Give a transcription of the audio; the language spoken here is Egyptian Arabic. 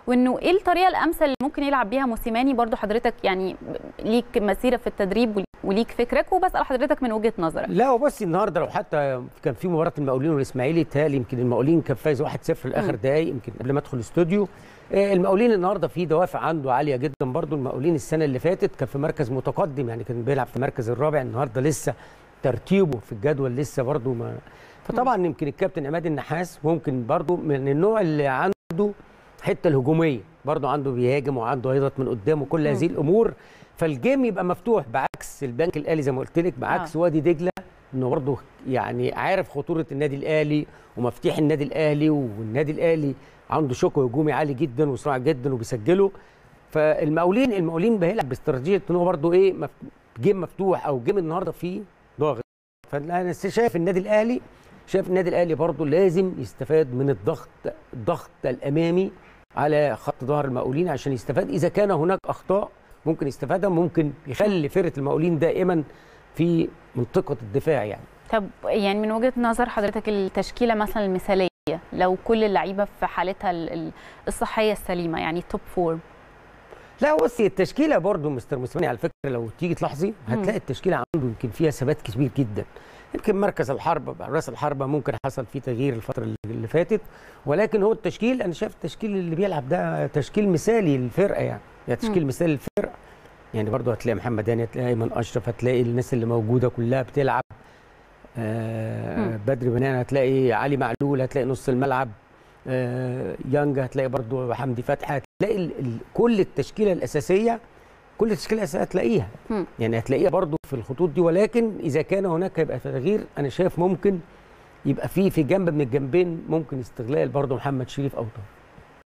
وانه ايه الطريقه الامثل اللي ممكن يلعب بيها موسيماني برضو حضرتك يعني ليك مسيره في التدريب وليك فكرك وبسال حضرتك من وجهه نظرك لا وبصي النهارده لو حتى كان في مباراه المقاولين والاسماعيلي تهيألي يمكن المقاولين كان فايز 1-0 في اخر دقائق يمكن قبل ما ادخل الاستوديو آه، المقاولين النهارده في دوافع عنده عاليه جدا برضو المقاولين السنه اللي فاتت كان في مركز متقدم يعني كان بيلعب في المركز الرابع النهارده لسه ترتيبه في الجدول لسه برضو ما فطبعا يمكن الكابتن عماد النحاس ممكن برضو من النوع اللي عنده حته الهجوميه برضو عنده بيهاجم وعنده هيضغط من قدامه كل هذه الامور فالجيم يبقى مفتوح بعكس البنك الاهلي زي ما قلت لك بعكس آه. وادي دجله انه برضه يعني عارف خطوره النادي الاهلي ومفاتيح النادي الاهلي والنادي الاهلي عنده شوك هجومي عالي جدا وسرعه جدا وبيسجله فالمقاولين المقاولين بيلعب باستراتيجيه ان هو برضه ايه مف... جيم مفتوح او جيم النهارده فيه ضاغط فانا شايف النادي الاهلي شايف النادي الاهلي برضه لازم يستفاد من الضغط الضغط الامامي على خط ظهر المقاولين عشان يستفاد اذا كان هناك اخطاء ممكن يستفادها ممكن يخلي فرقه المقاولين دائما في منطقه الدفاع يعني طب يعني من وجهه نظر حضرتك التشكيله مثلا المثاليه لو كل اللعيبه في حالتها ال- ال- الصحيه السليمه يعني توب فورم لا بصي التشكيله برضو مستر موسيماني على فكره لو تيجي تلاحظي هتلاقي التشكيله عنده يمكن فيها ثبات كبير جدا يمكن مركز الحربه راس الحربه ممكن حصل فيه تغيير الفتره اللي- اللي فاتت ولكن هو التشكيل انا شايف التشكيل اللي بيلعب ده تشكيل مثالي للفرقه يعني يعني تشكيل مثالي للفرقه يعني برضو هتلاقي محمد هاني هتلاقي ايمن اشرف هتلاقي الناس اللي موجوده كلها بتلعب آه مم. بدر بنان هتلاقي علي معلول هتلاقي نص الملعب آه يانج هتلاقي برضو حمدي فتحي هتلاقي ال ال كل التشكيله الاساسيه كل التشكيله الاساسيه هتلاقيها مم. يعني هتلاقيها برضو في الخطوط دي ولكن اذا كان هناك يبقى تغيير انا شايف ممكن يبقى في في جنب من الجنبين ممكن استغلال برضو محمد شريف او طاهر